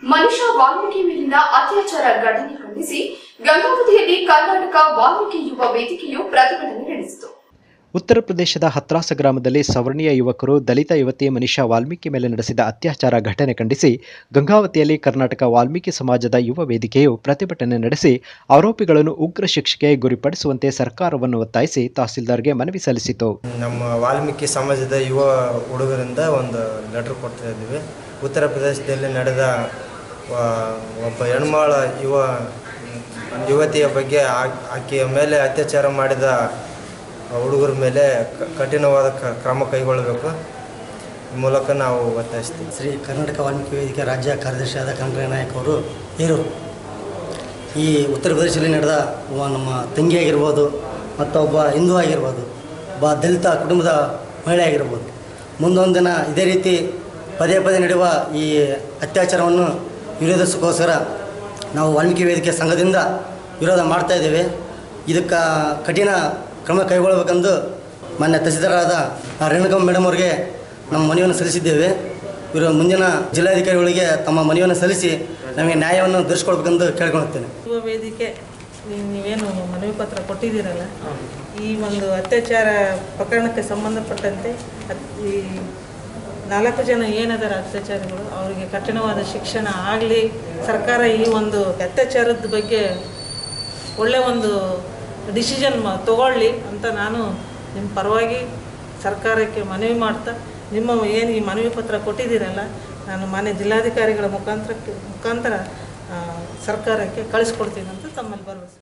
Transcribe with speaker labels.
Speaker 1: ಮನುಷ್ಯ ವಾಲ್ಮೀಕಿ ಮೇಲಿನ ಅತ್ಯಾಚಾರ ಘಟನೆ ಖಂಡಿಸಿ ಗಂಗಾವತಿಯಲ್ಲಿ ಕರ್ನಾಟಕ ವಾಲ್ಮೀಕಿ ಯುವ ವೇದಿಕೆಯು ಪ್ರತಿಭಟನೆ ನಡೆಸಿತು
Speaker 2: ಉತ್ತರ ಪ್ರದೇಶದ ಹತ್ರಾಸ ಗ್ರಾಮದಲ್ಲಿ ಸವರ್ಣೀಯ ಯುವಕರು ದಲಿತ ಯುವತಿ ಮನಿಷಾ ವಾಲ್ಮೀಕಿ ಮೇಲೆ ನಡೆಸಿದ ಅತ್ಯಾಚಾರ ಘಟನೆ ಖಂಡಿಸಿ ಗಂಗಾವತಿಯಲ್ಲಿ ಕರ್ನಾಟಕ ವಾಲ್ಮೀಕಿ ಸಮಾಜದ ಯುವ ವೇದಿಕೆಯು ಪ್ರತಿಭಟನೆ ನಡೆಸಿ ಆರೋಪಿಗಳನ್ನು ಉಗ್ರ ಶಿಕ್ಷೆಗೆ ಗುರಿಪಡಿಸುವಂತೆ ಸರ್ಕಾರವನ್ನು ಒತ್ತಾಯಿಸಿ ತಹಸೀಲ್ದಾರ್ಗೆ ಮನವಿ ಸಲ್ಲಿಸಿತು
Speaker 3: ನಮ್ಮ ವಾಲ್ಮೀಕಿ ಸಮಾಜದ ಯುವ ಹುಡುಗರಿಂದ ಒಂದು ಲೆಟ್ರ್ ಕೊಡ್ತಾ ಇದ್ದೀವಿ ಉತ್ತರ ಪ್ರದೇಶದಲ್ಲಿ ನಡೆದ ಆ, ಒಬ್ಬ ಹೆಣ್ಮಾಳ ಯುವ ಯುವತಿಯ ಬಗ್ಗೆ ಆ- ಆಕೆಯ ಮೇಲೆ ಅತ್ಯಾಚಾರ ಮಾಡಿದ ಹುಡುಗರ ಮೇಲೆ ಕ- ಕಠಿಣವಾದ ಕ- ಕ್ರಮ ಕೈಗೊಳ್ಳಬೇಕು ಈ ಮೂಲಕ ನಾವು ಒತ್ತಾಯಿಸ್ತೀವಿ
Speaker 4: ಶ್ರೀ ಕರ್ನಾಟಕ ವಾಲ್ಮೀಕಿ ವೇದಿಕೆ ರಾಜ್ಯ ಕಾರ್ಯದರ್ಶಿಯಾದ ಕನಕಯ್ಯ ನಾಯಕ್ ಅವರು ಹೇರೂರು ಈ ಉತ್ತರ ಪ್ರದೇಶದಲ್ಲಿ ನಡೆದ ಒಬ್ಬ ನಮ್ಮ ತಂಗಿ ಆಗಿರ್ಬೋದು ಮತ್ತು ಒಬ್ಬ ಹಿಂದೂ ಆಗಿರ್ಬೋದು ಒಬ್ಬ ದಲಿತ ಕುಟುಂಬದ ಮಹಿಳೆ ಆಗಿರ್ಬೋದು ಮುಂದೊಂದು ದಿನ ಇದೇ ರೀತಿ ಪದೇ ಪದೇ ನಡೆಯುವ ಈ ಅತ್ಯಾಚಾರವನ್ನು ವಿರೋಧಿಸೋಕ್ಕೋಸ್ಕರ ನಾವು ವಾಲ್ಮೀಕಿ ವೇದಿಕೆ ಸಂಘದಿಂದ ವಿರೋಧ ಮಾಡ್ತಾ ಇದ್ದೇವೆ ಇದಕ್ಕೆ ಕಠಿಣ ಕ್ರಮ ಕೈಗೊಳ್ಳಬೇಕೆಂದು ಮಾನ್ಯ ತಹಸೀಲ್ದಾರಾದ ರೇಣುಕಮ್ಮ ಮೇಡಮ್ ಅವರಿಗೆ ನಮ್ಮ ಮನವಿಯನ್ನು ಸಲ್ಲಿಸಿದ್ದೇವೆ ಇವರು ಮುಂದಿನ ಜಿಲ್ಲಾಧಿಕಾರಿಗಳಿಗೆ ತಮ್ಮ ಮನವಿಯನ್ನು ಸಲ್ಲಿಸಿ ನಮಗೆ ನ್ಯಾಯವನ್ನು ದೊರಕಿಸ್ಕೊಳ್ಬೇಕೆಂದು ಕೇಳ್ಕೊಳ್ತೇನೆ
Speaker 5: ಯುವ ವೇದಿಕೆ ನೀವು- ನೀವೇನು ಮನವಿ ಪತ್ರ ಕೊಟ್ಟಿದ್ದೀರಲ್ಲ ಈ ಒಂದು ಅತ್ಯಾಚಾರ ಪ್ರಕರಣಕ್ಕೆ ಸಂಬಂಧಪಟ್ಟಂತೆ ಅತ್- ಈ ನಾಲ್ಕು ಜನ ಏನದಾರ ಅತ್ಯಾಚಾರಿಗಳು ಅವರಿಗೆ ಕಠಿಣವಾದ ಶಿಕ್ಷಣ ಆಗಲಿ ಸರ್ಕಾರ ಈ ಒಂದು ಅತ್ಯಾಚಾರದ ಬಗ್ಗೆ ಒಳ್ಳೆ ಒಂದು ಡಿಸಿಷನ್ ತಗೊಳ್ಳಿ ಅಂತ ನಾನು ನಿಮ್ಮ ಪರವಾಗಿ ಸರ್ಕಾರಕ್ಕೆ ಮನವಿ ಮಾಡ್ತಾ ನಿಮ್ಮ ಏನು ಈ ಮನವಿ ಪತ್ರ ಕೊಟ್ಟಿದ್ದೀರಲ್ಲ ನಾನು ಮಾನ್ಯ ಜಿಲ್ಲಾಧಿಕಾರಿಗಳ ಮುಖಾಂತರ ಮುಖಾಂತರ ಆ, ಸರ್ಕಾರಕ್ಕೆ ಕಳಿಸ್ಕೊಡ್ತೀನಿ ಅಂತ ತಮ್ಮಲ್ಲಿ ಭರವಸೆ